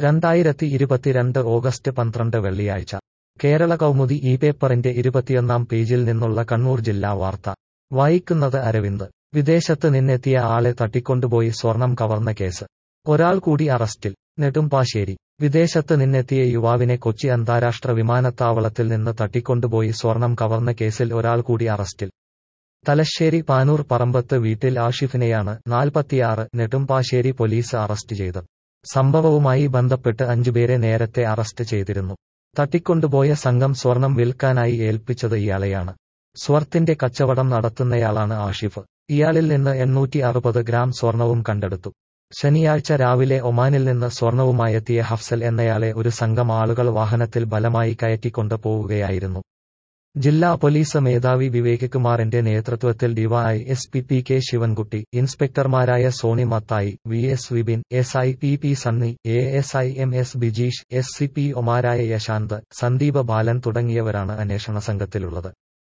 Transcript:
രണ്ടായിരത്തി ഇരുപത്തിരണ്ട് ഓഗസ്റ്റ് പന്ത്രണ്ട് വെള്ളിയാഴ്ച കേരള കൗമുദി ഈ പേപ്പറിന്റെ ഇരുപത്തിയൊന്നാം പേജിൽ നിന്നുള്ള കണ്ണൂർ ജില്ലാ വാർത്ത വായിക്കുന്നത് അരവിന്ദ് വിദേശത്ത് നിന്നെത്തിയ ആളെ തട്ടിക്കൊണ്ടുപോയി സ്വർണം കവർന്ന കേസ് ഒരാൾ കൂടി അറസ്റ്റിൽ നെടുമ്പാശ്ശേരി വിദേശത്ത് നിന്നെത്തിയ യുവാവിനെ കൊച്ചി അന്താരാഷ്ട്ര വിമാനത്താവളത്തിൽ നിന്ന് തട്ടിക്കൊണ്ടുപോയി സ്വർണം കവർന്ന കേസിൽ ഒരാൾ കൂടി അറസ്റ്റിൽ തലശ്ശേരി പാനൂർ പറമ്പത്ത് വീട്ടിൽ ആഷിഫിനെയാണ് നാൽപ്പത്തിയാറ് നെടുമ്പാശ്ശേരി പോലീസ് അറസ്റ്റ് ചെയ്തത് സംഭവവുമായി ബന്ധപ്പെട്ട് അഞ്ചുപേരെ നേരത്തെ അറസ്റ്റ് ചെയ്തിരുന്നു തട്ടിക്കൊണ്ടുപോയ സംഘം സ്വർണം വിൽക്കാനായി ഏൽപ്പിച്ചത് ഇയാളെയാണ് സ്വർത്തിന്റെ കച്ചവടം നടത്തുന്നയാളാണ് ആഷിഫ് ഇയാളിൽ നിന്ന് എണ്ണൂറ്റി അറുപത് ഗ്രാം സ്വർണവും കണ്ടെടുത്തു ശനിയാഴ്ച രാവിലെ ഒമാനിൽ നിന്ന് സ്വർണവുമായെത്തിയ ഹഫ്സൽ എന്നയാളെ ഒരു സംഘം ആളുകൾ വാഹനത്തിൽ ബലമായി കയറ്റിക്കൊണ്ട് പോവുകയായിരുന്നു ജില്ലാ പോലീസ് മേധാവി വിവേക് കുമാറിന്റെ നേതൃത്വത്തിൽ DY S P P K Shivankutty ഇൻസ്പെക്ടർമാരായ Sony Mathai V S Vipin S I P P Sunny A S I M S Bijeesh S C P ഒമാരായ യശാന്ത് സന്ദീപ് ബാലൻ തുടങ്ങിയവരാണ് അന്വേഷണ സംഘത്തിലുള്ളത്